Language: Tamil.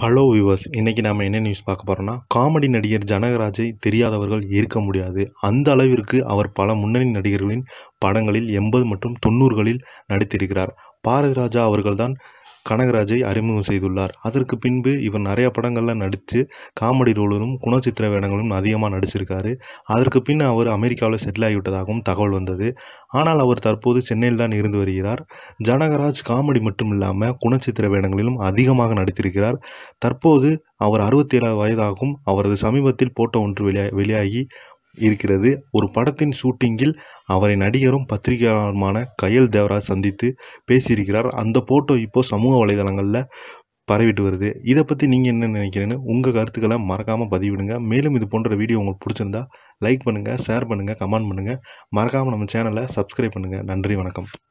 ஹலோ வியூவர்ஸ் இன்றைக்கி நாம் என்ன நியூஸ் பார்க்க போகிறோம்னா காமெடி நடிகர் ஜனகராஜை தெரியாதவர்கள் இருக்க முடியாது அந்த அளவிற்கு அவர் பல முன்னணி நடிகர்களின் படங்களில் எண்பது மற்றும் தொண்ணூறுகளில் நடித்திருக்கிறார் பாரதி ராஜா அவர்கள்தான் கனகராஜை அறிமுகம் செய்துள்ளார் அதற்கு பின்பு இவர் நிறைய படங்களில் நடித்து காமெடி ரோலும் குணச்சித்திர வேடங்களும் அதிகமாக நடிச்சிருக்காரு அதற்கு பின் அவர் அமெரிக்காவில் செட்டில் ஆகிவிட்டதாகவும் தகவல் வந்தது ஆனால் அவர் தற்போது சென்னையில் தான் இருந்து வருகிறார் ஜனகராஜ் காமெடி மட்டும் இல்லாமல் குணச்சித்திர வேடங்களிலும் அதிகமாக நடித்திருக்கிறார் தற்போது அவர் அறுபத்தி ஏழாவது வயதாகும் அவரது சமீபத்தில் போட்டோ ஒன்று வெளியா வெளியாகி இருக்கிறது ஒரு படத்தின் ஷூட்டிங்கில் அவரை நடிகரும் பத்திரிகையாளருமான கயல் தேவராஜ் சந்தித்து பேசியிருக்கிறார் அந்த போட்டோ இப்போ சமூக வலைதளங்களில் பரவிட்டு வருது இதை பற்றி நீங்கள் என்ன நினைக்கிறீங்கன்னு உங்கள் கருத்துக்களை மறக்காமல் பதிவிடுங்க மேலும் இது போன்ற வீடியோ உங்களுக்கு பிடிச்சிருந்தா லைக் பண்ணுங்கள் ஷேர் பண்ணுங்கள் கமெண்ட் பண்ணுங்கள் மறக்காமல் நம்ம சேனலை சப்ஸ்கிரைப் பண்ணுங்கள் நன்றி வணக்கம்